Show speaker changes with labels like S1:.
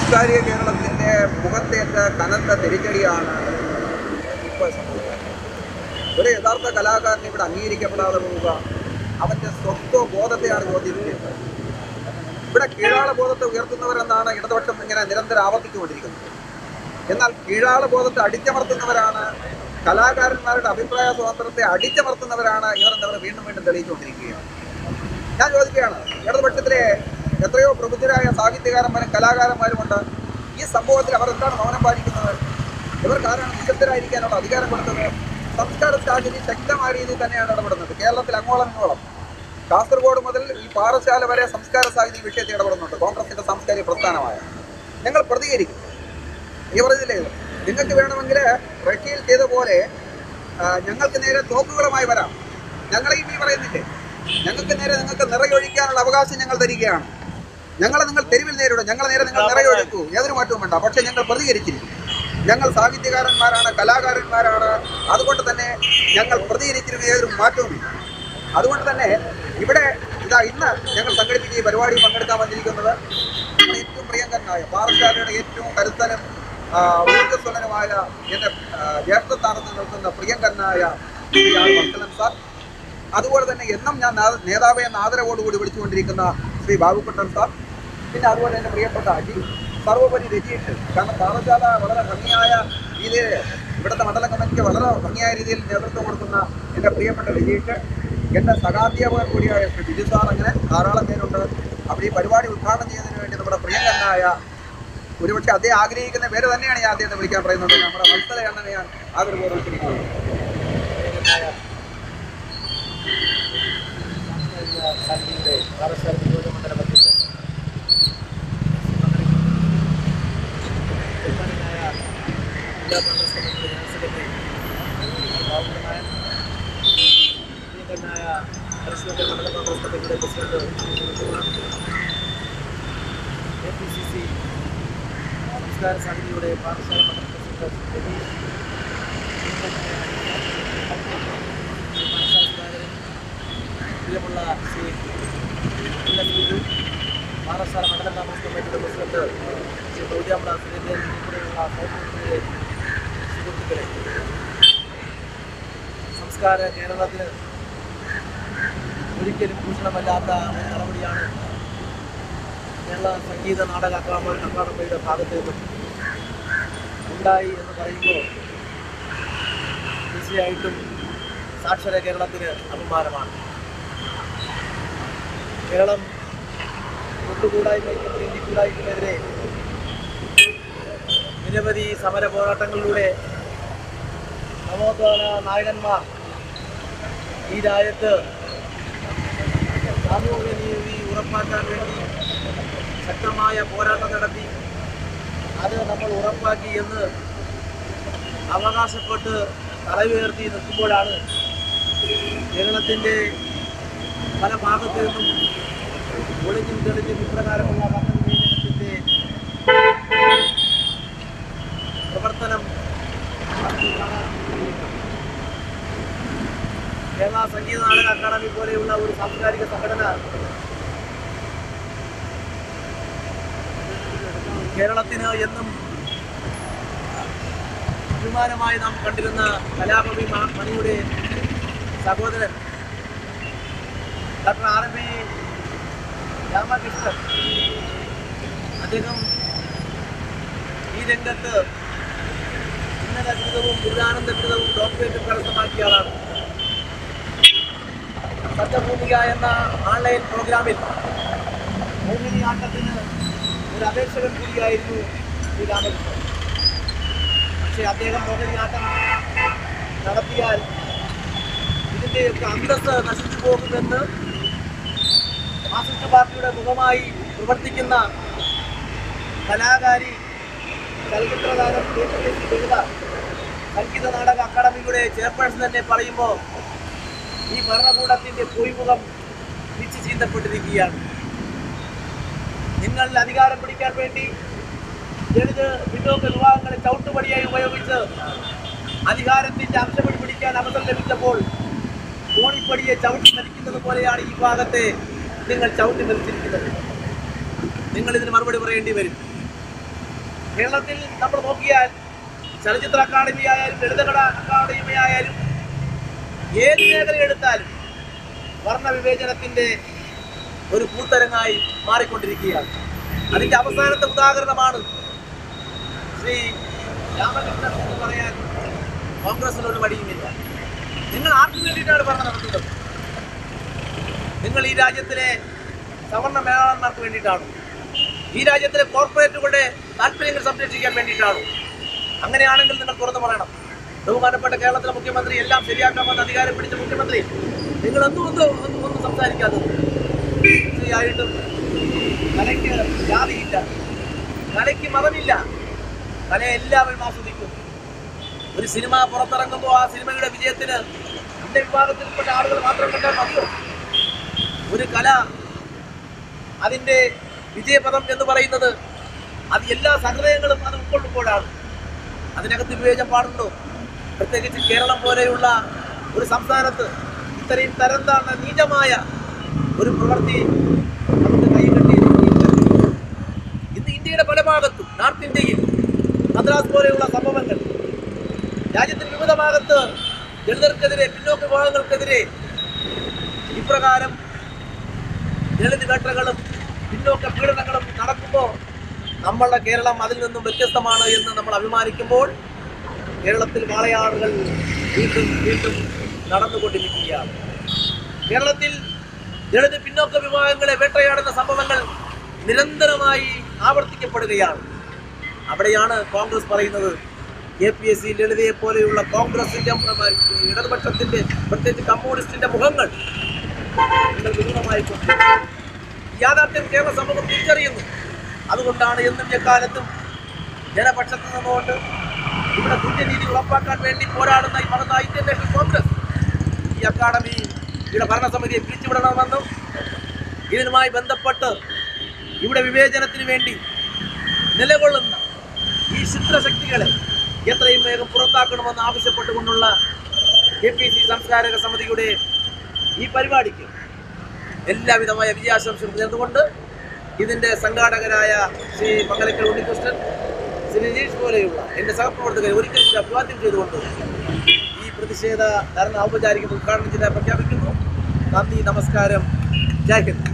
S1: സാംസ്കാരിക കേരളത്തിന്റെ മുഖത്തേറ്റ കനത്ത തിരിച്ചടിയാണ് ഇപ്പോൾ സംഭവിക്കുന്നത് ഒരു യഥാർത്ഥ കലാകാരൻ ഇവിടെ അംഗീകരിക്കപ്പെടാതെ പോവുക അവന്റെ സ്വത്വ ബോധത്തെയാണ് ചോദ്യം ചെയ്യുന്നത് ഇവിടെ കീഴാള ബോധത്തെ ഉയർത്തുന്നവരെന്നാണ് ഇടതുപക്ഷം ഇങ്ങനെ നിരന്തരം ആവർത്തിച്ചുകൊണ്ടിരിക്കുന്നത് എന്നാൽ കീഴാള ബോധത്തെ അടിച്ചമർത്തുന്നവരാണ് കലാകാരന്മാരുടെ അഭിപ്രായ സ്വാതന്ത്ര്യത്തെ അടിച്ചമർത്തുന്നവരാണ് ഇവരെന്നവർ വീണ്ടും വീണ്ടും തെളിയിച്ചുകൊണ്ടിരിക്കുകയാണ് ഞാൻ ചോദിക്കുകയാണ് ഇടതുപക്ഷത്തിലെ എത്രയോ പ്രബുദ്ധരായ സാഹിത്യകാരന്മാരും കലാകാരന്മാരുമുണ്ട് ഈ സംഭവത്തിൽ അവർ എന്താണ് മൗനം പാലിക്കുന്നത് ഇവർക്കാരാണ് നിശബ്ദരായിരിക്കാനുള്ള അധികാരം കൊടുത്തത് സംസ്കാര സാഹചര്യം ശക്തമായ രീതിയിൽ തന്നെയാണ് ഇടപെടുന്നത് കേരളത്തിൽ അങ്ങോളം ഇങ്ങോളം കാസർഗോഡ് മുതൽ ഈ പാറശാല വരെ സംസ്കാര സാഹിത്യ വിഷയത്തിൽ ഇടപെടുന്നുണ്ട് കോൺഗ്രസിന്റെ സാംസ്കാരിക പ്രസ്ഥാനമായ നിങ്ങൾ പ്രതികരിക്കും ഈ പറഞ്ഞില്ലേ നിങ്ങൾക്ക് വേണമെങ്കിൽ റഷ്യയിൽ ചെയ്ത പോലെ ആ, ഞങ്ങൾക്ക് നേരെ തോക്കുകളുമായി വരാം ഞങ്ങളെയും ഈ പറയുന്നില്ലേ ഞങ്ങൾക്ക് നേരെ നിങ്ങൾക്ക് നിറയൊഴിക്കാനുള്ള അവകാശം ഞങ്ങൾ തരികയാണ് ഞങ്ങളെ നിങ്ങൾ തെരുവിൽ നേരിടും ഞങ്ങളെ നേരെ നിങ്ങൾ നിറയൊഴിക്കൂ യാതൊരു മാറ്റവും വേണ്ട പക്ഷേ ഞങ്ങൾ പ്രതികരിച്ചിരിക്കും ഞങ്ങൾ സാഹിത്യകാരന്മാരാണ് കലാകാരന്മാരാണ് അതുകൊണ്ട് തന്നെ ഞങ്ങൾ പ്രതികരിച്ചിരുന്ന ഏതൊരു മാറ്റവുമില്ല അതുകൊണ്ട് തന്നെ ഇവിടെ ഇതാ ഇന്ന് ഞങ്ങൾ സംഘടിപ്പിച്ച ഈ പരിപാടി പങ്കെടുക്കാൻ വന്നിരിക്കുന്നത് നമ്മുടെ ഏറ്റവും പ്രിയങ്കരനായ പാറശാലയുടെ ഏറ്റവും കരുത്തനും ആ, ഊർജ്ജസ്വലനുമായ എൻ്റെ ആ, ജ്യേഷ്ഠസ്ഥാനത്ത് നിൽക്കുന്ന പ്രിയങ്കരനായ ശ്രീ ആർ വത്സലൻ സാർ അതുപോലെ തന്നെ എന്നും ഞാൻ നാ- നേതാവെ എന്ന ആദരവോടുകൂടി വിളിച്ചുകൊണ്ടിരിക്കുന്ന ശ്രീ ബാബുക്കുട്ടൻ സാർ പിന്നെ അതുപോലെ എൻ്റെ പ്രിയപ്പെട്ട അജി സർവോപരി രജിയിട്ട് കാരണം പാറശാല വളരെ ഭംഗിയായ രീതിയിൽ ഇവിടുത്തെ മണ്ഡല കമ്മിറ്റിക്ക് വളരെ ഭംഗിയായ രീതിയിൽ നേതൃത്വം കൊടുക്കുന്ന എൻ്റെ പ്രിയപ്പെട്ട രജിയിട്ട് എൻ്റെ സഹാധ്യാപകൻ കൂടിയായ ശ്രീ ബിജു സാർ അങ്ങനെ ധാരാളം പേരുണ്ട് അപ്പോൾ ഈ പരിപാടി ഉദ്ഘാടനം ചെയ്യുന്നതിന് വേണ്ടി നമ്മുടെ പ്രിയങ്കരനായ ഒരുപക്ഷെ അദ്ദേഹം ആഗ്രഹിക്കുന്ന പേര് തന്നെയാണ് ഞാൻ അദ്ദേഹത്തെ വിളിക്കാൻ പറയുന്നത് നമ്മുടെ വത്സല അണ്ണനെ ഞാൻ ആദരപൂർവ്വം ക്ഷണിക്കുന്നു
S2: സാഹിത്യയുടെ പാറശാല നിയോജകമണ്ഡല അധ്യക്ഷൻ ബഹുമാനനായ ജില്ലാ കോൺഗ്രസ് കമ്മിറ്റിയുടെ ജനറൽ സെക്രട്ടറി ബാബുനായ പ്രിയങ്കരനായ തൃശ്ശൂരിലെ മണ്ഡല കോൺഗ്രസ് കമ്മിറ്റിയുടെ president A P C C സംസ്കാര സമിതിയുടെ പാറശാല മണ്ഡല പ്രസിഡന്റ് രതീഷ് പ്രിയങ്കരനായ പാറശാല സുധാകരൻ പ്രിയമുള്ള ശ്രീ എൽ ബിജു പാറശാല മണ്ഡലം കോൺഗ്രസ് കമ്മിറ്റിയുടെ പ്രസിഡന്റ് ശ്രീ ഗൗരിയാമ്പ്ര സുരേന്ദ്രൻ ഉൾപ്പെടെയുള്ള സൗഹൃദത്തിലെ സുഹൃത്തുക്കളെ സംസ്കാര കേരളത്തിന് ഒരിക്കലും ഭൂഷണമല്ലാത്ത ഒരു നടപടിയാണ് കേരള സംഗീത നാടക അക്കാദമി അക്കാദമിയുടെ ഭാഗത്ത് നിന്നും ഉണ്ടായി എന്ന് പറയുമ്പോൾ തീർച്ചയായിട്ടും സാക്ഷര കേരളത്തിന് അഭിമാനമാണ് കേരളം ഒട്ടുകൂടായ്മയ്ക്കും നീതിക്കൂടായ്മയ്ക്കുമെതിരെ നിരവധി സമര പോരാട്ടങ്ങളിലൂടെ നവോത്ഥാന നായകന്മാർ ഈ രാജ്യത്ത് സാമൂഹ്യ നീതി ഉറപ്പാക്കാൻ വേണ്ടി ശക്തമായ പോരാട്ടം നടത്തി അത് നമ്മൾ ഉറപ്പാക്കി എന്ന് അവകാശപ്പെട്ട് തലയുയർത്തി നിൽക്കുമ്പോഴാണ് കേരളത്തിൻ്റെ പല ഭാഗത്തു നിന്നും ഒളിഞ്ഞും തെളിഞ്ഞും ഇപ്രകാരമുള്ള വർണ്ണവിവേചനത്തിൻ്റെ പ്രവർത്തനം നമുക്ക് കാണാൻ കഴിയുന്നു. കേരള സംഗീത നാടക അക്കാദമി പോലെയുള്ള ഒരു സാംസ്കാരിക സംഘടന കേരളത്തിന് എന്നും അഭിമാനമായി നാം കണ്ടിരുന്ന കലാകവി മ- മണിയുടെ സഹോദരൻ doctor R M P Ramakrishnan അദ്ദേഹം ഈ രംഗത്ത് ഉന്നത ബിരുദവും ബിരുദാനന്ദ ബിരുദവും ഡോക്ടറേറ്റും കരസ്ഥമാക്കിയ ആളാണ് സത്യഭൂമിക എന്ന ഓൺലൈൻ പ്രോഗ്രാമിൽ മോഹിനിയാട്ടത്തിന് ഒരു അപേക്ഷകൻ കൂടിയായിരുന്നു ശ്രീ രാമകൃഷ്ണൻ പക്ഷേ അദ്ദേഹം മോഹിനിയാട്ടം നടത്തിയാൽ ഇതിൻ്റെയൊക്കെ അന്തസ് നശിച്ചു പോകുമെന്ന് മാർക്സിസ്റ്റ് പാർട്ടിയുടെ മുഖമായി പ്രവർത്തിക്കുന്ന കലാകാരി ചലച്ചിത്രതാരം K P S C Lalitha സംഗീത നാടക അക്കാദമിയുടെ ചെയർപേഴ്സൺ തന്നെ പറയുമ്പോൾ ഈ ഭരണകൂടത്തിൻ്റെ പൊയ്മുഖം പിച്ചു ചീന്തപ്പെട്ടിരിക്കുകയാണ് നിങ്ങൾ അധികാരം പിടിക്കാൻ വേണ്ടി ദളിത് പിന്നോക്ക വിഭാഗങ്ങളെ ചവിട്ടുപടിയായി ഉപയോഗിച്ച് അധികാരത്തിന്റെ അംശപടി പിടിക്കാൻ അവസരം ലഭിച്ചപ്പോൾ കോണിപ്പടിയെ ചവിട്ടി മരിക്കുന്നത് പോലെയാണ് ഈ ഭാഗത്തെ നിങ്ങൾ ചവിട്ടി മരിച്ചിരിക്കുന്നത് നിങ്ങൾ ഇതിന് മറുപടി പറയേണ്ടി വരും കേരളത്തിൽ നമ്മൾ നോക്കിയാൽ ചലച്ചിത്ര അക്കാദമി ആയാലും ലളിതകല അക്കാദമി ആയാലും ഏത് മേഖല എടുത്താലും വർണ്ണ വിവേചനത്തിന്റെ ഒരു കൂത്തരങ്ങായി മാറിക്കൊണ്ടിരിക്കുകയാണ് അതിന്റെ അവസാനത്തെ ഉദാഹരണമാണ് ശ്രീ രാമകൃഷ്ണൻ എന്ന് പറയാൻ കോൺഗ്രസിനോട് മടിയുമില്ല നിങ്ങൾ ആർക്കു വേണ്ടിയിട്ടാണ് ഭരണം നടത്തുന്നത് നിങ്ങൾ ഈ രാജ്യത്തിലെ സവർണ മേധാവന്മാർക്ക് വേണ്ടിയിട്ടാണ് ഈ രാജ്യത്തിലെ കോർപ്പറേറ്റുകളുടെ താല്പര്യങ്ങൾ സംരക്ഷിക്കാൻ വേണ്ടിയിട്ടാണ് അങ്ങനെയാണെങ്കിൽ നിങ്ങൾ തുറന്നു പറയണം ബഹുമാനപ്പെട്ട കേരളത്തിലെ മുഖ്യമന്ത്രി എല്ലാം ശരിയാക്കാമെന്ന് അധികാരം പിടിച്ച മുഖ്യമന്ത്രി നിങ്ങൾ ഒന്നും ഒന്നും ഒന്നും ഒന്നും സംസാരിക്കാത്തത് തീർച്ചയായിട്ടും കലയ്ക്ക് ജാതിയില്ല കലയ്ക്ക് മതമില്ല കലയെ എല്ലാവരും ആസ്വദിക്കും ഒരു സിനിമ പുറത്തിറങ്ങുമ്പോൾ ആ സിനിമയുടെ വിജയത്തിന് ഇന്ന വിഭാഗത്തിൽപ്പെട്ട ആളുകൾ മാത്രം കണ്ടാൽ മതിയോ ഒരു കല അതിൻ്റെ വിജയപദം എന്ന് പറയുന്നത് അത് എല്ലാ സഹൃദയങ്ങളും അത് ഉൾക്കൊള്ളുമ്പോഴാണ് അതിനകത്ത് വിവേചനം പാടുണ്ടോ പ്രത്യേകിച്ച് കേരളം പോലെയുള്ള ഒരു സംസ്ഥാനത്ത് ഇത്രയും തരം താഴ്ന്ന നീചമായ ഒരു പ്രവൃത്തി നമുക്ക് കൈകെട്ടിയിരിക്കുകയില്ല ഇന്ന് ഇന്ത്യയുടെ പല ഭാഗത്തും നോർത്ത് ഇന്ത്യയിൽ മദ്രാസ് പോലെയുള്ള സംഭവങ്ങൾ രാജ്യത്തിന്റെ വിവിധ ഭാഗത്ത് ദളിതർക്കെതിരെ പിന്നോക്ക വിഭാഗങ്ങൾക്കെതിരെ ഇപ്രകാരം ദളിത് വേട്ടകളും പിന്നോക്ക പീഡനങ്ങളും നടക്കുമ്പോൾ നമ്മളുടെ കേരളം അതിൽ നിന്നും വ്യത്യസ്തമാണ് എന്ന് നമ്മൾ അഭിമാനിക്കുമ്പോൾ കേരളത്തിൽ വാളയാറുകൾ വീണ്ടും വീണ്ടും നടന്നുകൊണ്ടിരിക്കുകയാണ് കേരളത്തിൽ ദളിത് പിന്നോക്ക വിഭാഗങ്ങളെ വേട്ടയാടുന്ന സംഭവങ്ങൾ നിരന്തരമായി ആവർത്തിക്കപ്പെടുകയാണ് അവിടെയാണ് കോൺഗ്രസ് പറയുന്നത് കെ പി എസ് സി ലളിതയെ പോലെയുള്ള കോൺഗ്രസിന്റെ ഇടതുപക്ഷത്തിന്റെ പ്രത്യേകിച്ച് കമ്മ്യൂണിസ്റ്റിന്റെ മുഖങ്ങൾ നിങ്ങൾ വിദൂരമായി കൊണ്ടിരിക്കുന്നു ഈ യാഥാർത്ഥ്യം കേരള സമൂഹം തിരിച്ചറിയുന്നു അതുകൊണ്ടാണ് എന്നും എക്കാലത്തും ജനപക്ഷത്ത് നിന്നുകൊണ്ട് ഇവിടെ തുല്യനീതി ഉറപ്പാക്കാൻ വേണ്ടി പോരാടുന്ന ഈ മറന്ന ഇന്ത്യൻ നാഷണൽ കോൺഗ്രസ് ഈ അക്കാദമി ഇവിടെ ഭരണസമിതിയെ പിരിച്ചുവിടണമെന്നും ഇതിനുമായി ബന്ധപ്പെട്ട് ഇവിടെ വിവേചനത്തിന് വേണ്ടി നിലകൊള്ളുന്ന ഈ ശുദ്രശക്തികളെ എത്രയും വേഗം പുറത്താക്കണമെന്ന് ആവശ്യപ്പെട്ടുകൊണ്ടുള്ള കെ പി സി സംസ്കാരക സമിതിയുടെ ഈ പരിപാടിക്ക് എല്ലാവിധമായ വിജയാശംസകൾ നേർന്നുകൊണ്ട് ഇതിൻ്റെ സംഘാടകരായ ശ്രീ മംഗലക്കൽ ഉണ്ണികൃഷ്ണൻ ശ്രീ രജീഷ് പോലെയുള്ള എൻ്റെ സഹപ്രവർത്തകരെ ഒരിക്കൽ കൂടി അഭിവാദ്യം ചെയ്തുകൊണ്ട് ഈ പ്രതിഷേധ ധർണ ഔപചാരിക ഉദ്ഘാടനം ചെയ്താൽ പ്രഖ്യാപിക്കുന്നു നന്ദി നമസ്കാരം ജയ് ഹിന്ദ്